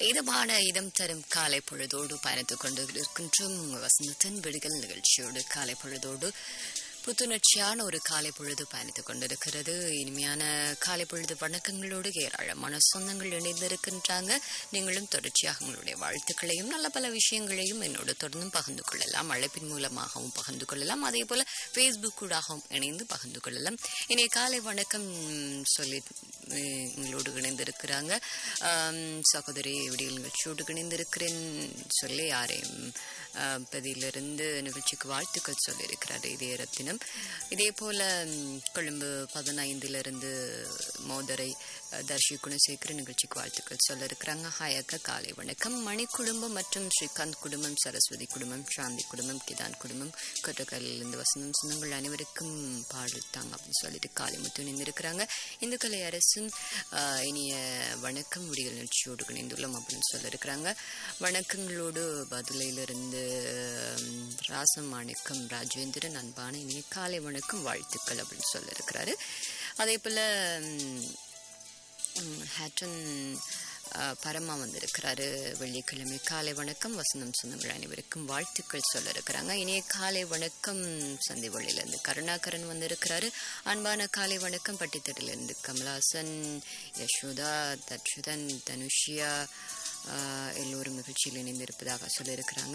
இதமான இதம் தரும் காலை பொழுதோடு பயணித்துக் கொண்டு இருக்கின்றோம் வசந்தத்தின் விடுதல் நிகழ்ச்சியோடு காலை பொழுதோடு புத்துணர்ச்சியான ஒரு காலை பொழுது பயணித்துக் கொண்டிருக்கிறது இனிமையான காலை பொழுது வணக்கங்களோடு ஏராளமான சொந்தங்கள் இணைந்திருக்கின்றாங்க நீங்களும் தொடர்ச்சியாக உங்களுடைய வாழ்த்துக்களையும் நல்ல பல விஷயங்களையும் என்னோடு தொடர்ந்தும் பகிர்ந்து கொள்ளலாம் அழைப்பின் மூலமாகவும் பகிர்ந்து கொள்ளலாம் அதே போல ஃபேஸ்புக் கூடாகவும் இணைந்து பகிர்ந்து கொள்ளலாம் இனிய காலை வணக்கம் சொல்லி அஹ், எங்களோடு இணைந்திருக்கிறாங்க ஆம், சகோதரி விடியல் நிகழ்ச்சியோடு இணைந்திருக்கிறேன் சொல்லி யாரையும் அஹ், பதிலிருந்து நிகழ்ச்சிக்கு வாழ்த்துக்கள் சொல்லியிருக்கிறார் இதே ரத்தினம் இதே போல ம், கொழும்பு பதினைந்திலிருந்து மோதரை அஹ், தர்ஷி குணசேகர நிகழ்ச்சிக்கு வாழ்த்துக்கள் சொல்ல இருக்கிறாங்க ஹாய் அக்கா காலை வணக்கம் மணி குடும்பம் மற்றும் ஸ்ரீகாந்த் குடும்பம் சரஸ்வதி குடும்பம் சாந்தி குடும்பம் கிதான் குடும்பம் கொட்டக்கல்லிருந்து வசந்தம் சொந்தங்கள் அனைவருக்கும் பாடல் தாங்க அப்படின்னு சொல்லிட்டு காளிமுத்து இணைந்திருக்கிறாங்க இந்துக்கலை அரசும் ஆஹ், இனிய வணக்கம் விடியல் நிகழ்ச்சியோடு இணைந்துள்ளோம் அப்படின்னு சொல்லியிருக்கிறாங்க வணக்கங்களோடு பதிலையிலிருந்து ம், ராசம் மாணிக்கம் ராஜேந்திரன் அன்பான இனிய காலை வணக்கம் வாழ்த்துக்கள் அப்படின்னு சொல்லியிருக்கிறாரு அதே போல் ஹேட்டன் அஹ், பரமா வந்திருக்கிறாரு வெள்ளிக்கிழமை காலை வணக்கம் வசந்தம் சொந்தங்கள் அனைவருக்கும் வாழ்த்துக்கள் சொல்ல இருக்கிறாங்க இனிய காலை வணக்கம் சந்திவழியிலிருந்து கருணாகரன் வந்திருக்கிறாரு அன்பான காலை வணக்கம் பட்டித்தட்டிலிருந்து கமலாசன் யசோதா தட்சுதன் தனுஷியா அஹ், எல்லோரும் நிகழ்ச்சியில் இணைந்திருப்பதாக சொல்லியிருக்கிறாங்க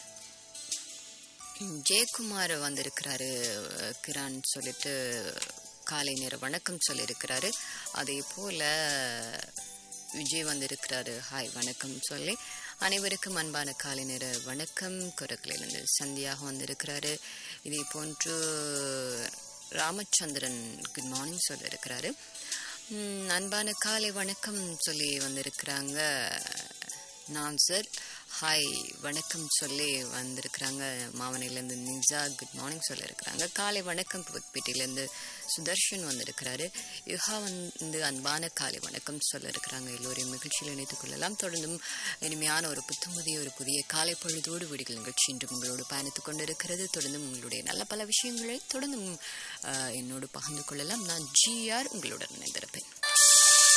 ஜெயக்குமார் வந்திருக்கிறாரு அஹ், கிரான் சொல்லிட்டு காலை நேர வணக்கம் சொல்லியிருக்கிறாரு அதே போல விஜய் வந்திருக்கிறாரு ஹாய் வணக்கம் சொல்லி அனைவருக்கும் அன்பான காலை நேர வணக்கம் குரக்கிலிருந்து சந்தியாக வந்திருக்கிறாரு இதே போன்று ராமச்சந்திரன் குட் மார்னிங் சொல்லியிருக்கிறாரு உம், அன்பான காலை வணக்கம் சொல்லி வந்திருக்கிறாங்க நான் சார் ஹாய் வணக்கம் சொல்லி வந்திருக்கிறாங்க மாவனையிலேருந்து நிசா குட் மார்னிங் சொல்லியிருக்கிறாங்க காலை வணக்கம் புதுப்பேட்டையிலேருந்து சுதர்ஷன் வந்திருக்கிறாரு யுஹா வந்து அன்பான காலை வணக்கம் சொல்லியிருக்கிறாங்க எல்லோரையும் மகிழ்ச்சியில் இணைத்துக் கொள்ளலாம் தொடர்ந்தும் இனிமையான ஒரு புத்தமுதிய ஒரு புதிய காலை பொழுதோடு வீடுகள் நிகழ்ச்சி இன்று உங்களோடு பயணித்துக் கொண்டிருக்கிறது தொடர்ந்தும் உங்களுடைய நல்ல பல விஷயங்களை தொடர்ந்தும் ஆஹ், என்னோடு பகிர்ந்து கொள்ளலாம் நான் ஜிஆர் உங்களுடன் இணைந்திருப்பேன்